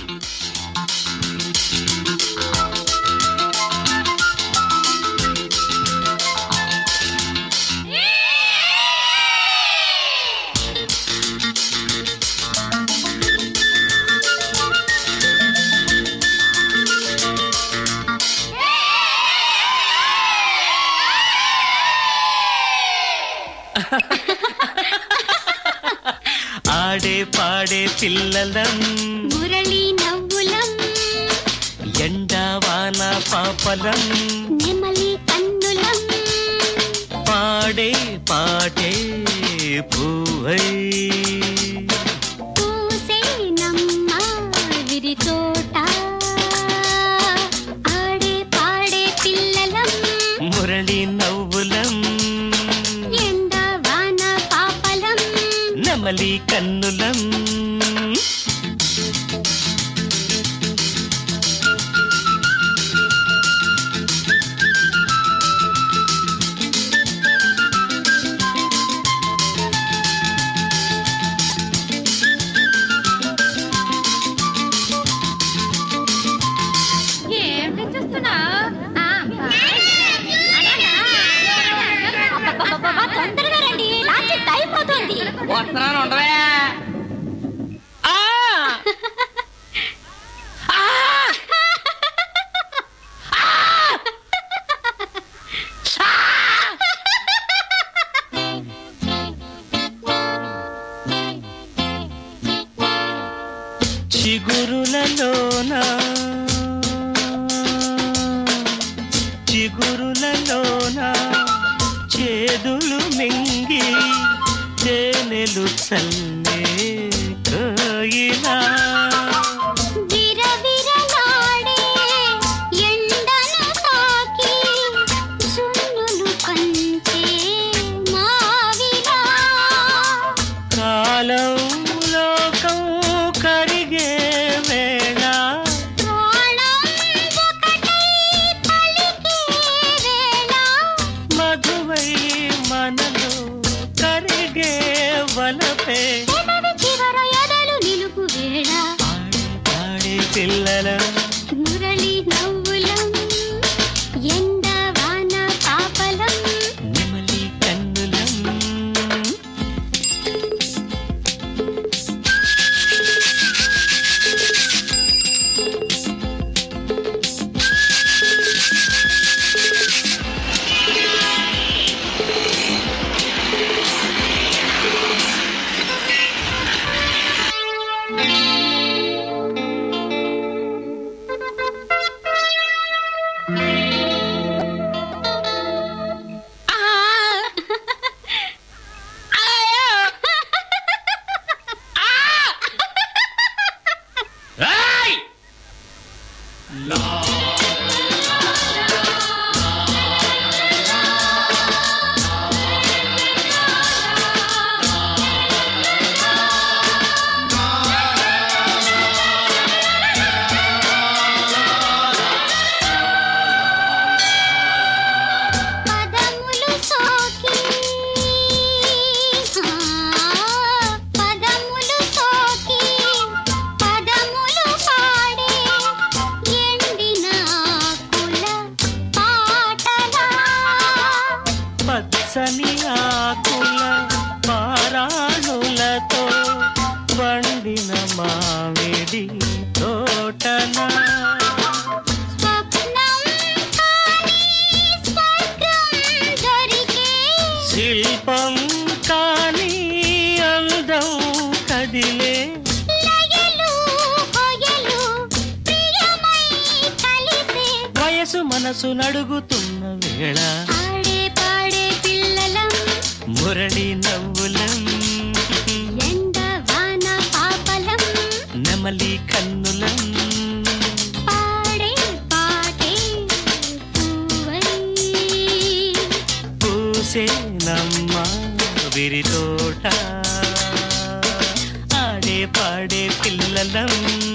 ఆడే పాడే పిల్లలం మురళి నవ్వులం ఎండా వాన పాపలం నెమలి కన్నులం పాడే పాడే పూవై పూసే నమ్మ విరి తోట ఆడే పాడే పిల్లలం మురళి నవ్వులం ఎండ వాన పాపలం నమలి కన్నులం ఏమిటి చూస్తున్నా తొందరగా రండి లాస్ట్ టైం అవుతుంది వస్తున్నాను ఉండవే ఆ! ఆ! చిగురులలోన చిగురులలోన చేదులు మింగి తేనెలు చల్లే కోయిలా విరవిరలాడే ఎండను తాకి జున్నులు పంచే మావిలా కాలం లోకం కరిగే వేళ ప్రాణం ఒకటై పలికే వేళ మధువై మనలో కరిగే వలపే పెదవి చివర ఎదలు నిలుపు వేళ ఆడే పాడే పిల్లల మురళి నవ్వులం ఎండ వాన పాపలం నెమలి కన్నులం ఏయ్! పదములు సోకి పదములు సోకి పదములు పాడే ఎండిన కుల పాటలా పచ్చని ఆకుల పారాణులతో పండిన మామిడి తోటన స్వప్నం కాని స్వర్గం దొరికే శిల్పం కాని అందం కదిలే లయలు కొయలు ప్రియమై కలిసే వయసు మనసు నడుగుతున్న వేళ ఆడే పాడే పిల్లలం మురళి నవ్వులం ఎండ వాన పాపలం నెమలి కన్నులం పాడే పాటే పూవై పూసే నమ్మ విరి తోట ఆడే పాడే పిల్లలం